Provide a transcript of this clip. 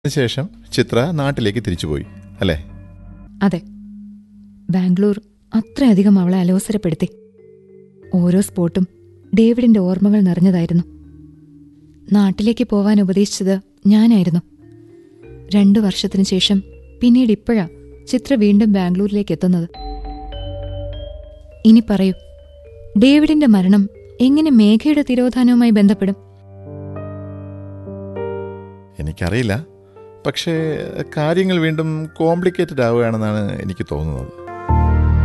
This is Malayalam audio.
അതിനുശേഷം ചിത്ര നാട്ടിലേക്ക് തിരിച്ചുപോയി അല്ലേ അതെ ബാംഗ്ലൂർ അത്രയധികം അവളെ അലോസരപ്പെടുത്തി ഓരോ സ്പോട്ടും ഡേവിഡിന്റെ ഓർമ്മകൾ നിറഞ്ഞതായിരുന്നു നാട്ടിലേക്ക് പോവാൻ ഉപദേശിച്ചത് ഞാനായിരുന്നു രണ്ടു വർഷത്തിനു ശേഷം പിന്നീട് ഇപ്പോഴാ ചിത്ര വീണ്ടും ബാംഗ്ലൂരിലേക്ക് എത്തുന്നത് ഇനി പറയൂ ഡേവിഡിന്റെ മരണം എങ്ങനെ മേഘയുടെ തിരോധാനവുമായി ബന്ധപ്പെടും എനിക്കറിയില്ല പക്ഷേ കാര്യങ്ങൾ വീണ്ടും കോംപ്ലിക്കേറ്റഡ് ആവുകയാണെന്നാണ് എനിക്ക് തോന്നുന്നത്